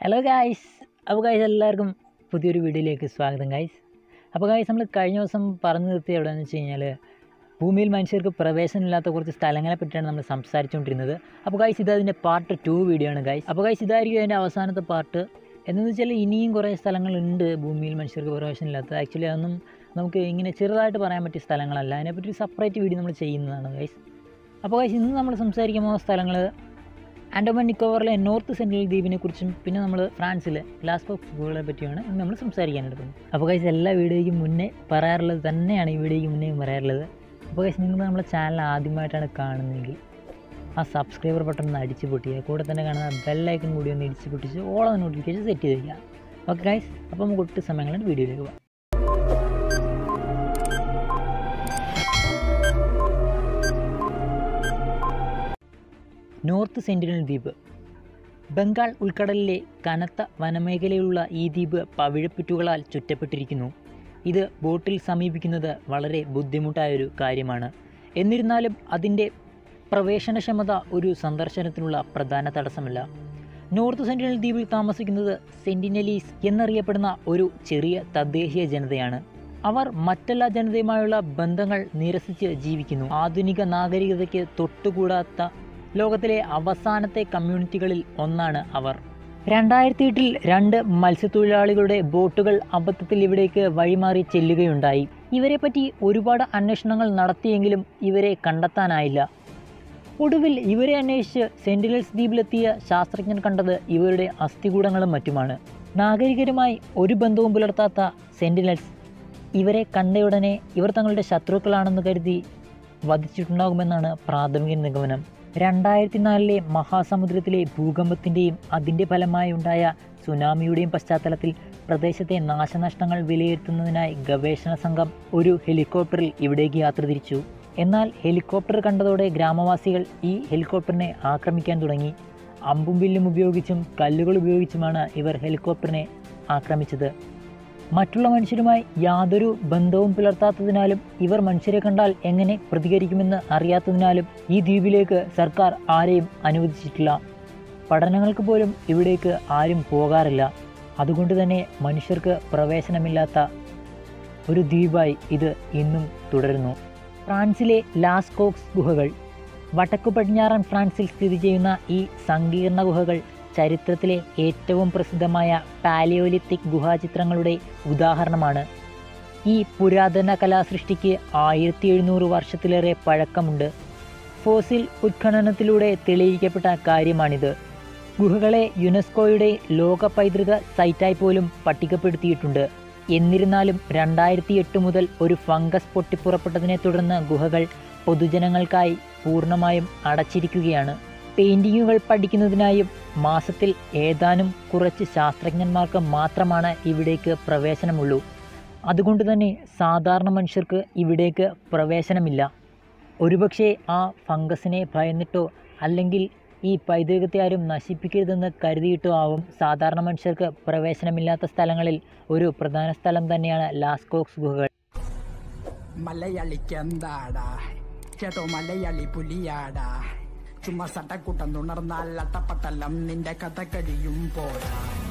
hello guys അപ്പോൾ guys എല്ലാവർക്കും പുതിയൊരു വീഡിയോയിലേക്ക് സ്വാഗതം ഗായ്സ് അപ്പോൾ ഗായ്സ് നമ്മൾ കഴിഞ്ഞ ദിവസം പറഞ്ഞു നിർത്തിയ എവിടെയെന്ന് വെച്ച് കഴിഞ്ഞാൽ ഭൂമിയിൽ മനുഷ്യർക്ക് പ്രവേശനമില്ലാത്ത കുറച്ച് സ്ഥലങ്ങളെ പറ്റിയാണ് നമ്മൾ സംസാരിച്ചുകൊണ്ടിരുന്നത് അപ്പോൾ ഗായ്സ് ഇത് അതിൻ്റെ പാർട്ട് ടു വീഡിയോ ആണ് ഗായ്സ് അപ്പോൾ ഗായ്സ് ഇതായിരിക്കും അതിൻ്റെ അവസാനത്തെ പാർട്ട് എന്നു വെച്ചാൽ ഇനിയും കുറേ സ്ഥലങ്ങളുണ്ട് ഭൂമിയിൽ മനുഷ്യർക്ക് പ്രവേശനമില്ലാത്തത് ആക്ച്വലി അതൊന്നും നമുക്ക് ഇങ്ങനെ ചെറുതായിട്ട് പറയാൻ പറ്റിയ സ്ഥലങ്ങളല്ല അതിനെപ്പറ്റി ഒരു സെപ്പറേറ്റ് വീഡിയോ നമ്മൾ ചെയ്യുന്നതാണ് ഗൈസ് അപ്പോൾ ഗൈസ് ഇന്ന് നമ്മൾ സംസാരിക്കാൻ പോകുന്ന സ്ഥലങ്ങൾ ആൻഡോമാൻ നിക്കോബറിലെ നോർത്ത് സെൻട്രൽ ദ്വീപിനെ കുറിച്ചും പിന്നെ നമ്മൾ ഫ്രാൻസിലെ ഗ്ലാസ് ബോക്സ് ഗുഹകളെ പറ്റിയാണ് ഇന്ന് നമ്മൾ സംസാരിക്കാൻ എടുക്കുന്നത് അപ്പോൾ ഗൈസ് എല്ലാ വീഡിയോയ്ക്കും മുന്നേ പറയാറുള്ളത് തന്നെയാണ് ഈ വീഡിയോയ്ക്ക് മുന്നേ പറയാറുള്ളത് അപ്പോൾ ഗൈസ് നിങ്ങൾ നമ്മുടെ ചാനൽ ആദ്യമായിട്ടാണ് കാണുന്നതെങ്കിൽ ആ സബ്സ്ക്രൈബർ ബട്ടൺ ഒന്ന് അടിച്ച് പൊട്ടിക്കുക കൂടെ തന്നെ കാണുന്ന ബെല്ലൈക്കൺ കൂടി ഒന്ന് ഇടിച്ച് പൊട്ടിച്ച് ഓളം നോട്ടിഫിക്കേഷൻ സെറ്റ് ചെയ്ത് വയ്ക്കുക ഓക്കെ ഗൈസ് അപ്പോൾ നമുക്ക് ഒട്ടും സമയങ്ങളുടെ വീഡിയോയിലേക്ക് പോകാം നോർത്ത് സെൻറ്റിനൽ ദ്വീപ് ബംഗാൾ ഉൾക്കടലിലെ കനത്ത വനമേഖലയിലുള്ള ഈ ദ്വീപ് പവിഴപ്പുറ്റുകളാൽ ചുറ്റപ്പെട്ടിരിക്കുന്നു ഇത് ബോട്ടിൽ സമീപിക്കുന്നത് വളരെ ബുദ്ധിമുട്ടായൊരു കാര്യമാണ് എന്നിരുന്നാലും അതിൻ്റെ പ്രവേശനക്ഷമത ഒരു സന്ദർശനത്തിനുള്ള പ്രധാന തടസ്സമല്ല നോർത്ത് സെൻറ്റിനൽ ദ്വീപിൽ താമസിക്കുന്നത് സെൻറ്റിനലീസ് എന്നറിയപ്പെടുന്ന ഒരു ചെറിയ തദ്ദേശീയ ജനതയാണ് അവർ മറ്റെല്ലാ ജനതയുമായുള്ള ബന്ധങ്ങൾ നിരസിച്ച് ജീവിക്കുന്നു ആധുനിക നാഗരികതയ്ക്ക് തൊട്ടുകൂടാത്ത ലോകത്തിലെ അവസാനത്തെ കമ്മ്യൂണിറ്റികളിൽ ഒന്നാണ് അവർ രണ്ടായിരത്തി എട്ടിൽ രണ്ട് മത്സ്യത്തൊഴിലാളികളുടെ ബോട്ടുകൾ അബദ്ധത്തിൽ ഇവിടേക്ക് വഴിമാറി ചെല്ലുകയുണ്ടായി ഇവരെപ്പറ്റി ഒരുപാട് അന്വേഷണങ്ങൾ നടത്തിയെങ്കിലും ഇവരെ കണ്ടെത്താനായില്ല ഒടുവിൽ ഇവരെ അന്വേഷിച്ച് സെൻറ്റിനൽസ് ദ്വീപിലെത്തിയ ശാസ്ത്രജ്ഞൻ കണ്ടത് ഇവരുടെ അസ്ഥികൂടങ്ങളും മറ്റുമാണ് നാഗരികരുമായി ഒരു ബന്ധവും പുലർത്താത്ത സെൻറ്റിനൽസ് ഇവരെ കണ്ടയുടനെ ഇവർ തങ്ങളുടെ ശത്രുക്കളാണെന്ന് കരുതി വധിച്ചിട്ടുണ്ടാകുമെന്നാണ് പ്രാഥമിക നിഗമനം രണ്ടായിരത്തി നാലിലെ മഹാസമുദ്രത്തിലെ ഭൂകമ്പത്തിൻ്റെയും അതിൻ്റെ ഫലമായി ഉണ്ടായ സുനാമിയുടെയും പശ്ചാത്തലത്തിൽ പ്രദേശത്തെ നാശനഷ്ടങ്ങൾ വിലയിരുത്തുന്നതിനായി ഗവേഷണ സംഘം ഒരു ഹെലികോപ്റ്ററിൽ ഇവിടേക്ക് യാത്ര തിരിച്ചു എന്നാൽ ഹെലികോപ്റ്റർ കണ്ടതോടെ ഗ്രാമവാസികൾ ഈ ഹെലികോപ്റ്ററിനെ ആക്രമിക്കാൻ തുടങ്ങി അമ്പും വില്ലും ഉപയോഗിച്ചും കല്ലുകൾ ഉപയോഗിച്ചുമാണ് ഇവർ ഹെലികോപ്റ്ററിനെ ആക്രമിച്ചത് മറ്റുള്ള മനുഷ്യരുമായി യാതൊരു ബന്ധവും പുലർത്താത്തതിനാലും ഇവർ മനുഷ്യരെ കണ്ടാൽ എങ്ങനെ പ്രതികരിക്കുമെന്ന് അറിയാത്തതിനാലും ഈ ദ്വീപിലേക്ക് സർക്കാർ ആരെയും അനുവദിച്ചിട്ടില്ല പഠനങ്ങൾക്ക് പോലും ഇവിടേക്ക് ആരും പോകാറില്ല അതുകൊണ്ട് തന്നെ മനുഷ്യർക്ക് പ്രവേശനമില്ലാത്ത ഒരു ദ്വീപായി ഇത് ഇന്നും തുടരുന്നു ഫ്രാൻസിലെ ലാസ്കോക്സ് ഗുഹകൾ വടക്കു പടിഞ്ഞാറൻ ഫ്രാൻസിൽ സ്ഥിതി ചെയ്യുന്ന ഈ സങ്കീർണ ഗുഹകൾ ചരിത്രത്തിലെ ഏറ്റവും പ്രസിദ്ധമായ പാലിയോലിത്തിക് ഗുഹാചിത്രങ്ങളുടെ ഉദാഹരണമാണ് ഈ പുരാതന കലാസൃഷ്ടിക്ക് ആയിരത്തി എഴുന്നൂറ് വർഷത്തിലേറെ പഴക്കമുണ്ട് ഫോസിൽ ഉത്ഖനനത്തിലൂടെ തെളിയിക്കപ്പെട്ട കാര്യമാണിത് ഗുഹകളെ യുനെസ്കോയുടെ ലോക പൈതൃക സൈറ്റായി പോലും പട്ടികപ്പെടുത്തിയിട്ടുണ്ട് എന്നിരുന്നാലും രണ്ടായിരത്തി എട്ട് മുതൽ ഒരു ഫംഗസ് പൊട്ടിപ്പുറപ്പെട്ടതിനെ തുടർന്ന് ഗുഹകൾ പൊതുജനങ്ങൾക്കായി പൂർണ്ണമായും അടച്ചിരിക്കുകയാണ് പെയിൻറ്റിങ്ങുകൾ പഠിക്കുന്നതിനായും മാസത്തിൽ ഏതാനും കുറച്ച് ശാസ്ത്രജ്ഞന്മാർക്ക് മാത്രമാണ് ഇവിടേക്ക് പ്രവേശനമുള്ളൂ അതുകൊണ്ട് തന്നെ സാധാരണ മനുഷ്യർക്ക് ഇവിടേക്ക് പ്രവേശനമില്ല ഒരുപക്ഷെ ആ ഫംഗസിനെ ഭയന്നിട്ടോ അല്ലെങ്കിൽ ഈ പൈതൃകത്തെ ആരും നശിപ്പിക്കരുതെന്ന് കരുതിയിട്ടോ ആവും സാധാരണ മനുഷ്യർക്ക് പ്രവേശനമില്ലാത്ത സ്ഥലങ്ങളിൽ ഒരു പ്രധാന സ്ഥലം തന്നെയാണ് ലാസ്കോക്സ് ഗുഹകൾ മലയാളിക്ക് എന്താടാ ചേട്ടോ മലയാളി പുലിയാടാ ചുമ്മാ സട്ടക്കൂട്ടം തുണർന്നാൽ അട്ടപ്പട്ടലം നിന്റെ കഥ കഴിയും പോരാ